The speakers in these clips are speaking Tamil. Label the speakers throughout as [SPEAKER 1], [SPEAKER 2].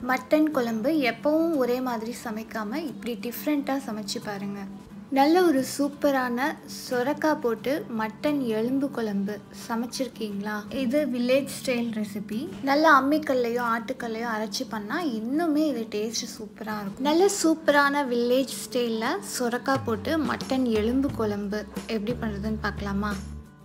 [SPEAKER 1] மட்டன் குழம்பு எப்பவும் ஒரே மாதிரி சமைக்காமல் இப்படி டிஃப்ரெண்ட்டாக சமைச்சு பாருங்கள் நல்ல ஒரு சூப்பரான சொரக்காய் போட்டு மட்டன் எலும்பு குழம்பு சமைச்சிருக்கீங்களா இது வில்லேஜ் ஸ்டைல் ரெசிபி நல்ல அம்மிக்கல்லையோ ஆட்டுக்கல்லையோ அரைச்சி பண்ணால் இன்னுமே இது டேஸ்ட் சூப்பராக இருக்கும் நல்ல சூப்பரான வில்லேஜ் ஸ்டைலில் சொரக்காய் போட்டு மட்டன் எலும்பு குழம்பு எப்படி பண்ணுறதுன்னு பார்க்கலாமா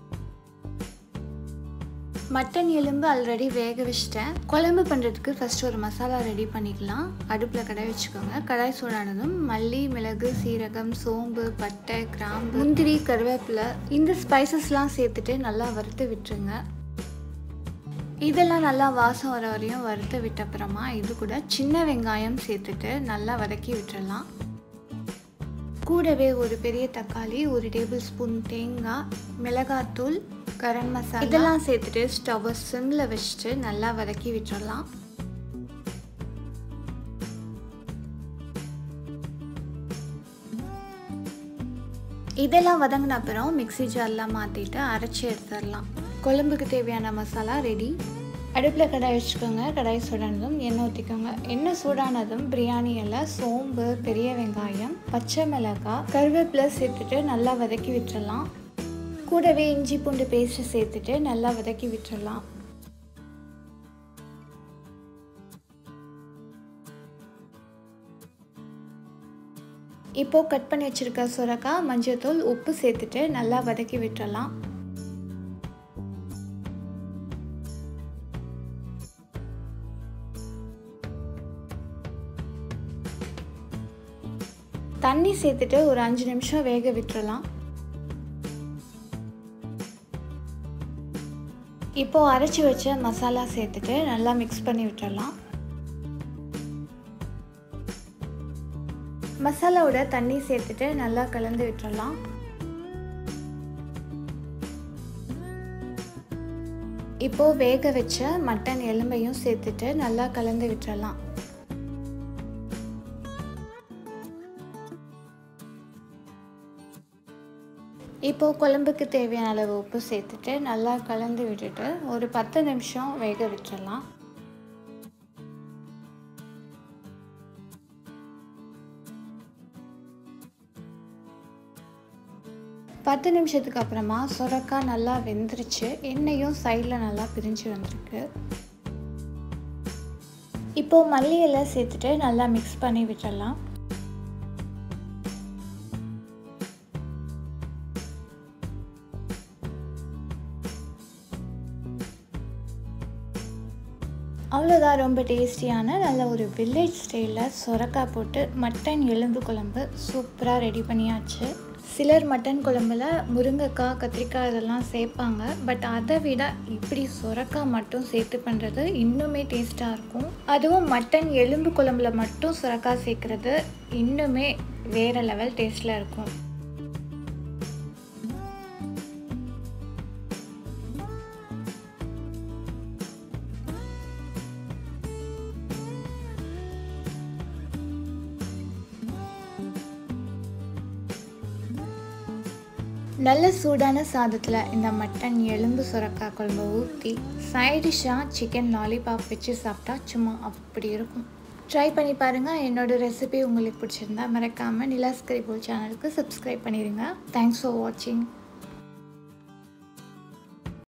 [SPEAKER 1] மட்டன் எலும்பு ஆல்ரெடி வேக வச்சிட்டேன் குழம்பு பண்ணுறதுக்கு ஃபஸ்ட் ஒரு மசாலா ரெடி பண்ணிக்கலாம் அடுப்பில் கடாய் வச்சுக்கோங்க கடாய் சூடானதும் மல்லி மிளகு சீரகம் சோம்பு பட்டை கிராம்பு முந்திரி கருவேப்பிலை இந்த ஸ்பைசஸ்லாம் சேர்த்துட்டு நல்லா வறுத்து விட்டுருங்க இதெல்லாம் நல்லா வாசம் வர வரையும் வறுத்து விட்ட அப்புறமா இது கூட சின்ன வெங்காயம் சேர்த்துட்டு நல்லா வதக்கி விட்டுறலாம் கூடவே ஒரு பெரிய தக்காளி ஒரு டேபிள் ஸ்பூன் தேங்காய் மிளகாத்தூள் கரம் மசாலா இதெல்லாம் சேர்த்துட்டு ஸ்டவ்வை சிம்மில் வச்சுட்டு நல்லா வதக்கி விட்டுறலாம் இதெல்லாம் வதங்கின அப்புறம் மிக்சி ஜார்லாம் மாற்றிட்டு அரைச்சி எடுத்துடலாம் குழம்புக்கு தேவையான மசாலா ரெடி அடுப்பில் கடாய் வச்சுக்கோங்க கடாய் சூடானதும் எண்ணெய் ஊற்றிக்கோங்க எண்ணெய் சூடானதும் பிரியாணி இலை சோம்பு பெரிய வெங்காயம் பச்சை மிளகாய் கருவேப்பிலை சேர்த்துட்டு நல்லா வதக்கி விட்டுறலாம் கூடவே இஞ்சி பூண்டு பேஸ்ட்டு சேர்த்துட்டு நல்லா வதக்கி விட்டுறலாம் இப்போது கட் பண்ணி வச்சுருக்க சுரக்காய் மஞ்சள்தூள் உப்பு சேர்த்துட்டு நல்லா வதக்கி விட்டுறலாம் தண்ணி சேர்த்துட்டு ஒரு அஞ்சு நிமிஷம் வேக விட்டுறலாம் இப்போது அரைச்சி வச்ச மசாலா சேர்த்துட்டு நல்லா மிக்ஸ் பண்ணி விட்டுறலாம் மசாலாவோட தண்ணி சேர்த்துட்டு நல்லா கலந்து விட்டுறலாம் இப்போது வேக வச்ச மட்டன் எலும்பையும் சேர்த்துட்டு நல்லா கலந்து விட்டுறலாம் இப்போது குழம்புக்கு தேவையான அளவு உப்பு சேர்த்துட்டு நல்லா கலந்து விட்டுட்டு ஒரு பத்து நிமிஷம் வேக விட்டுடலாம் பத்து நிமிஷத்துக்கு அப்புறமா சுரக்காய் நல்லா வெந்துருச்சு எண்ணெயும் சைடில் நல்லா பிரிஞ்சு வந்திருக்கு இப்போது மல்லி இலை சேர்த்துட்டு நல்லா மிக்ஸ் பண்ணி விட்டுடலாம் அவ்வளோதான் ரொம்ப டேஸ்டியான நல்ல ஒரு வில்லேஜ் ஸ்டைலில் சுரக்காய் போட்டு மட்டன் எலும்பு குழம்பு சூப்பராக ரெடி பண்ணியாச்சு சிலர் மட்டன் குழம்புல முருங்கைக்காய் கத்திரிக்காய் இதெல்லாம் சேர்ப்பாங்க பட் அதை விட இப்படி சுரக்காய் மட்டும் சேர்த்து பண்ணுறது இன்னுமே டேஸ்ட்டாக இருக்கும் அதுவும் மட்டன் எலும்பு குழம்புல மட்டும் சுரக்காய் சேர்க்குறது இன்னுமே வேறு லெவல் டேஸ்ட்டில் இருக்கும் நல்ல சூடான சாதத்தில் இந்த மட்டன் எலும்பு சுரக்காய் குழம்பு ஊற்றி சைடிஷாக சிக்கன் லாலிபாப் வச்சு சாப்பிட்டா சும்மா அப்படி இருக்கும் ட்ரை பண்ணி பாருங்கள் என்னோடய ரெசிபி உங்களுக்கு பிடிச்சிருந்தா மறக்காமல் நிலாஸ்கரி போல் சேனலுக்கு சப்ஸ்கிரைப் பண்ணிடுங்க தேங்க்ஸ் ஃபார் வாட்சிங்